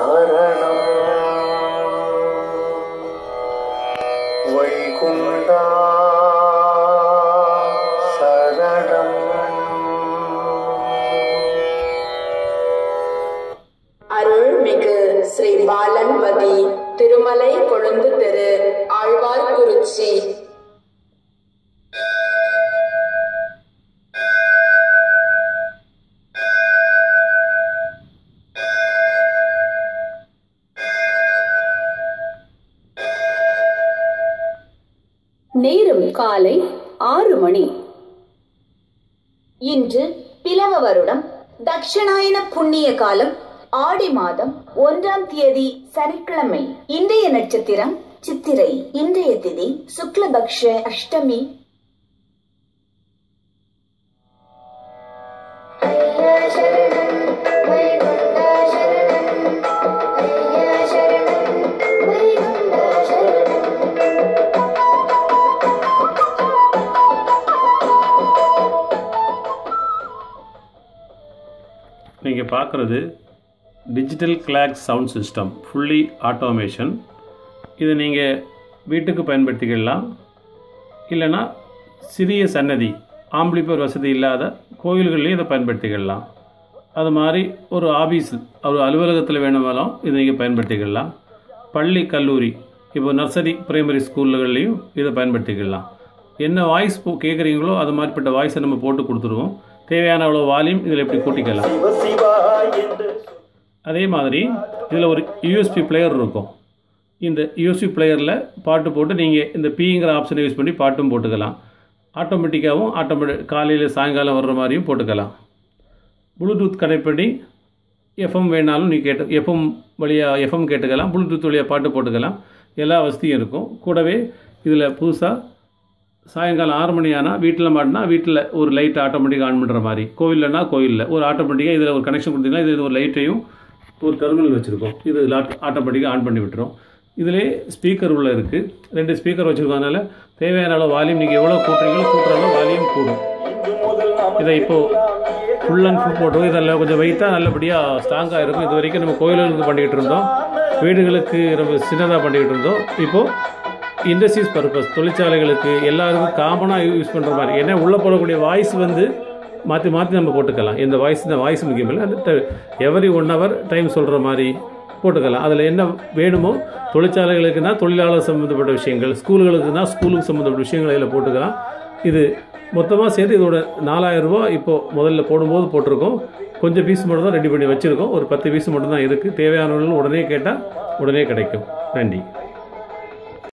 சரணம் வைகுண்டா சரணம் அருள்மிகு ஸ்ரீ பாலன்பதி திருமலை கொழுந்து திரு ஆழ்வார்குறிச்சி நேரம் காலை ஆறு மணி இன்று பிலவ வருடம் தட்சிணாயன புண்ணிய காலம் ஆடி மாதம் ஒன்றாம் தேதி சனிக்கிழமை இன்றைய நட்சத்திரம் சித்திரை இன்றைய திதி சுக்லபக்ஷ அஷ்டமி நீங்கள் பார்க்குறது digital clock sound system fully automation இதை நீங்கள் வீட்டுக்கு பயன்படுத்திக்கலாம் இல்லைன்னா சிறிய சன்னதி ஆம்பிளிஃபர் வசதி இல்லாத கோயில்கள்லையும் இதை பயன்படுத்திக்கலாம் அது மாதிரி ஒரு ஆபீஸ் ஒரு அலுவலகத்தில் வேணுமாலும் இதை நீங்கள் பயன்படுத்திக்கலாம் பள்ளி கல்லூரி இப்போ நர்சரி பிரைமரி ஸ்கூல்கள்லையும் இதை பயன்படுத்திக்கலாம் என்ன வாய்ஸ் கேட்குறீங்களோ அது மாதிரிப்பட்ட வாய்ஸை நம்ம போட்டு கொடுத்துருவோம் தேவையான அவ்வளோ வால்யூம் இதில் எப்படி கூட்டிக்கலாம் அதே மாதிரி இதில் ஒரு யூஎஸ்பி பிளேயர் இருக்கும் இந்த யூஎஸ்பி பிளேயரில் பாட்டு போட்டு நீங்கள் இந்த பிங்கிற ஆப்ஷனை யூஸ் பண்ணி பாட்டும் போட்டுக்கலாம் ஆட்டோமேட்டிக்காகவும் ஆட்டோமேட்டிக் காலையில் சாயங்காலம் வர்ற மாதிரியும் போட்டுக்கலாம் ப்ளூடூத் கனெக்ட் பண்ணி எஃப்எம் வேணாலும் நீ கேட்டு எஃப்எம் வழியாக எஃப்எம் கேட்டுக்கலாம் ப்ளூடூத் வழியாக பாட்டு போட்டுக்கலாம் எல்லா வசதியும் இருக்கும் கூடவே இதில் புதுசாக சாயங்காலம் ஆறு மணி ஆனால் வீட்டில் மாட்டினா வீட்டில் ஒரு லைட் ஆட்டோமேட்டிக்காக ஆன் பண்ணுற மாதிரி கோவில்லனா கோவிலில் ஒரு ஆட்டோமேட்டிக்காக இதில் ஒரு கனெக்ஷன் கொடுத்தீங்கன்னா இது ஒரு லைட்டையும் ஒரு டெர்மினல் வச்சுருக்கோம் இது ஆட்டோமேட்டிக்காக ஆன் பண்ணி விட்டுரும் இதிலே ஸ்பீக்கர் உள்ள இருக்குது ரெண்டு ஸ்பீக்கர் வச்சுருக்கோம் அதனால் தேவையான அளவு வால்யூம் நீங்கள் எவ்வளோ கூட்டுறீங்களோ கூட்டுற அளவு வால்யூம் கூடும் இதை இப்போது ஃபுல் அண்ட் ஃபுல் போட்டு இதெல்லாம் கொஞ்சம் வெயிட்டாக நல்லபடியாக ஸ்ட்ராங்காக இருக்கும் இது வரைக்கும் நம்ம கோயில்களுக்கு பண்ணிக்கிட்டு இருந்தோம் வீடுகளுக்கு ரொம்ப சின்னதாக பண்ணிக்கிட்டு இருந்தோம் இப்போது இண்டஸ்ட்ரீஸ் பர்பஸ் தொழிற்சாலைகளுக்கு எல்லாருக்கும் காமனாக யூஸ் பண்ணுற மாதிரி ஏன்னா உள்ளே போடக்கூடிய வாய்ஸ் வந்து மாற்றி மாற்றி நம்ம போட்டுக்கலாம் இந்த வாய்ஸ் இந்த வாய்ஸ் முக்கியம் இல்லை எவரி ஒன் ஹவர் டைம் சொல்கிற மாதிரி போட்டுக்கலாம் அதில் என்ன வேணுமோ தொழிற்சாலைகளுக்குனா தொழிலாளர் சம்மந்தப்பட்ட விஷயங்கள் ஸ்கூல்களுக்குனா ஸ்கூலுக்கு சம்மந்தப்பட்ட விஷயங்கள் இதில் போட்டுக்கலாம் இது மொத்தமாக சேர்த்து இதோட நாலாயிரம் ரூபாய் இப்போது முதல்ல போடும்போது போட்டிருக்கோம் கொஞ்சம் பீஸ் மட்டும் தான் ரெடி பண்ணி வச்சுருக்கோம் ஒரு பத்து பீஸ் மட்டும் தான் இருக்குது தேவையானவர்கள் உடனே கேட்டால் உடனே கிடைக்கும் நன்றி